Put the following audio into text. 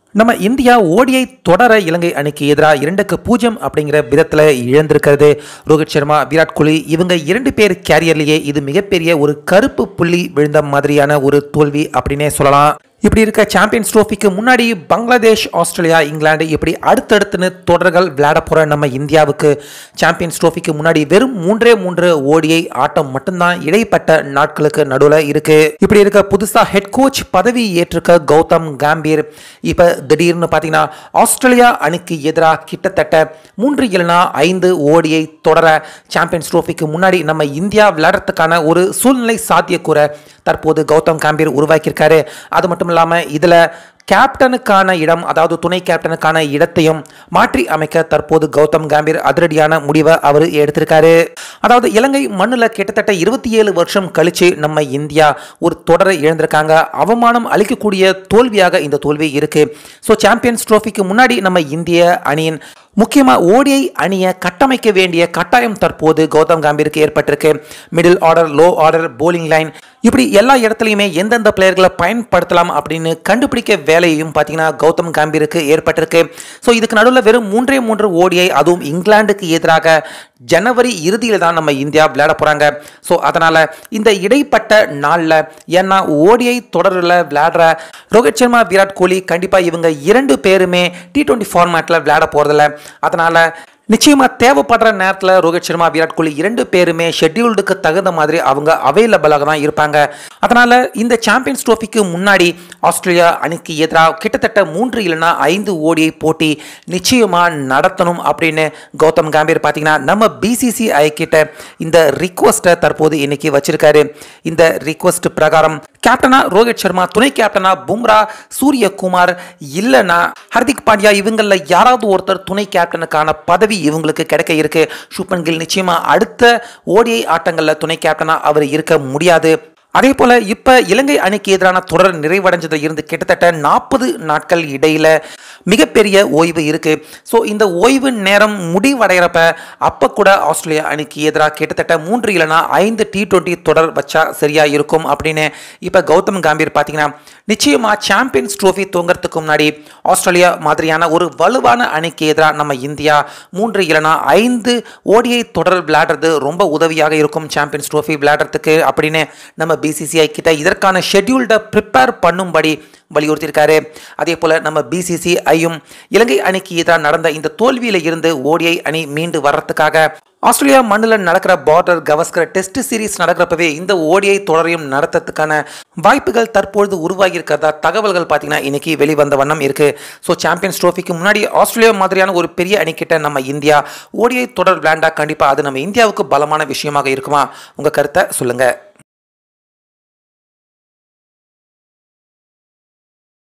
நம்ம India ODI தொடர இலங்கை அணிக்கு எதிராக இரண்டுக்கு பூஜ்ஜியம் அப்படிங்கிற விதத்தில் இழந்திருக்கிறது ரோஹித் சர்மா விராட் கோலி இவங்க இரண்டு பேர் கேரியர்லேயே இது மிகப்பெரிய ஒரு கருப்பு புள்ளி விழுந்த மாதிரியான ஒரு தோல்வி அப்படின்னே சொல்லலாம் இப்படி இருக்க சாம்பியன்ஸ் ட்ரோஃபிக்கு முன்னாடி பங்களாதேஷ் ஆஸ்திரேலியா இங்கிலாந்து இப்படி அடுத்தடுத்துன்னு தொடர்கள் விளையாட போகிற நம்ம இந்தியாவுக்கு சாம்பியன்ஸ் ட்ரோஃபிக்கு முன்னாடி வெறும் மூன்றே மூன்று ஓடிஐ ஆட்டம் மட்டும்தான் இடைப்பட்ட நாட்களுக்கு நடுவில் இருக்கு இப்படி இருக்க புதுசாக ஹெட் கோச் பதவி ஏற்றிருக்க கௌதம் காம்பீர் இப்போ திடீர்னு பார்த்தீங்கன்னா ஆஸ்திரேலியா அணிக்கு எதிராக கிட்டத்தட்ட மூன்று இல்லைனா ஐந்து ஓடிஐ தொடர சாம்பியன்ஸ் ட்ரோஃபிக்கு முன்னாடி நம்ம இந்தியா விளையாடுறதுக்கான ஒரு சூழ்நிலை சாத்தியக்கூற தற்போது கௌதம் காம்பீர் உருவாக்கியிருக்காரு அது மட்டும் இல்லாமல் இதில் கேப்டனுக்கான இடம் அதாவது துணை கேப்டனுக்கான இடத்தையும் மாற்றி அமைக்க தற்போது கௌதம் காம்பீர் அதிரடியான முடிவை அவர் எடுத்திருக்காரு அதாவது இலங்கை மண்ணில் கிட்டத்தட்ட இருபத்தி ஏழு வருஷம் கழிச்சு நம்ம இந்தியா ஒரு தொடரை இழந்திருக்காங்க அவமானம் அளிக்கக்கூடிய தோல்வியாக இந்த தோல்வி இருக்கு ஸோ சாம்பியன்ஸ் ட்ரோஃபிக்கு முன்னாடி நம்ம இந்திய அணியின் முக்கியமாக ஓடிஐ அணியை கட்டமைக்க வேண்டிய கட்டாயம் தற்போது கௌதம் காம்பீருக்கு ஏற்பட்டிருக்கு middle order low order bowling line இப்படி எல்லா இடத்துலையுமே எந்தெந்த பிளேயர்களை பயன்படுத்தலாம் அப்படின்னு கண்டுபிடிக்க வேலையும் பார்த்தீங்கன்னா கௌதம் காம்பீருக்கு ஏற்பட்டிருக்கு ஸோ இதுக்கு நடுவில் வெறும் மூன்றே மூன்று ஓடிஐ அதுவும் இங்கிலாந்துக்கு எதிராக ஜனவரி இறுதியில் தான் நம்ம இந்தியா விளையாட போகிறாங்க ஸோ அதனால் இந்த இடைப்பட்ட நாளில் ஏன்னா ஓடிஐ தொடரில் விளையாடுற ரோஹித் சர்மா விராட் கோலி கண்டிப்பாக இவங்க இரண்டு பேருமே டி டுவெண்ட்டி ஃபார்மேட்டில் விளையாட போகிறதில்ல அதனால் நிச்சயமாக தேவைப்படுற நேரத்தில் ரோஹித் சர்மா விராட் கோலி இரண்டு பேருமே ஷெட்யூல்டுக்கு தகுந்த மாதிரி அவங்க அவைலபிளாக தான் இருப்பாங்க அதனால் இந்த சாம்பியன்ஸ் ட்ரோஃபிக்கு முன்னாடி ஆஸ்திரேலியா அணிக்கு எதிராக கிட்டத்தட்ட மூன்று இல்லைனா ஐந்து ஓடியை போட்டி நிச்சயமாக நடத்தணும் அப்படின்னு கௌதம் காம்பீர் பார்த்தீங்கன்னா நம்ம பிசிசிஐ கிட்ட இந்த ரிக்வஸ்ட்டை தற்போது இன்னைக்கு வச்சிருக்காரு இந்த ரிக்வஸ்ட் பிரகாரம் கேப்டனா ரோஹித் சர்மா துணை கேப்டனா பும்ரா சூரியகுமார் இல்லைனா ஹர்திக் பாண்டியா இவங்களில் யாராவது ஒருத்தர் துணை கேப்டனுக்கான பதவி இவங்களுக்கு கிடைக்க இருக்கு சுப்மன் கில் நிச்சயமா அடுத்த ஓடிஐ ஆட்டங்களில் துணை கேப்டனா அவர் இருக்க முடியாது அதே போல இப்ப இலங்கை அணிக்கு எதிரான தொடர் நிறைவடைஞ்சதுல இருந்து கிட்டத்தட்ட நாற்பது நாட்கள் இடையில மிகப்பெரிய ஓய்வு இருக்கு ஸோ இந்த ஓய்வு நேரம் முடிவடைகிறப்ப அப்ப கூட ஆஸ்திரேலியா அணிக்கு எதிராக கிட்டத்தட்ட மூன்று இல்லைனா ஐந்து டி டுவெண்ட்டி தொடர் வச்சா சரியா இருக்கும் அப்படின்னு இப்ப கௌதம் காம்பீர் பார்த்தீங்கன்னா நிச்சயமா சாம்பியன்ஸ் ட்ரோஃபி தூங்குறதுக்கு முன்னாடி ஆஸ்திரேலியா மாதிரியான ஒரு வலுவான அணிக்கு எதிராக நம்ம இந்தியா மூன்று இல்லைனா ஐந்து ஓடிஐ தொடர் விளையாடுறது ரொம்ப உதவியாக இருக்கும் சாம்பியன்ஸ் ட்ரோஃபி விளையாடுறதுக்கு அப்படின்னு நம்ம பிசிசிஐ கிட்ட இதற்கான ஷெட்யூல்டை ப்ரிப்பேர் பண்ணும்படி வலியுறுத்தியிருக்காரு அதே போல் நம்ம பிசிசிஐயும் இலங்கை அணிக்கு எதிராக நடந்த இந்த தோல்வியில் இருந்து ஓடிஐ அணி மீண்டு வர்றதுக்காக ஆஸ்திரேலியா மண்ணில் நடக்கிற பார்டர் கவஸ்கர் டெஸ்ட் சீரிஸ் நடக்கிறப்பவே இந்த ஓடிஐ தொடரையும் நடத்துறதுக்கான வாய்ப்புகள் தற்பொழுது உருவாகி இருக்கிறதா தகவல்கள் பார்த்தீங்கன்னா இன்னைக்கு வெளிவந்த வண்ணம் இருக்கு ஸோ சாம்பியன்ஸ் ட்ரோஃபிக்கு முன்னாடி ஆஸ்திரேலியா மாதிரியான ஒரு பெரிய அணிக்கிட்ட நம்ம இந்தியா ஓடிஐ தொடர் விளையாண்டா கண்டிப்பாக அது நம்ம இந்தியாவுக்கு பலமான விஷயமாக இருக்குமா உங்கள் கருத்தை சொல்லுங்கள்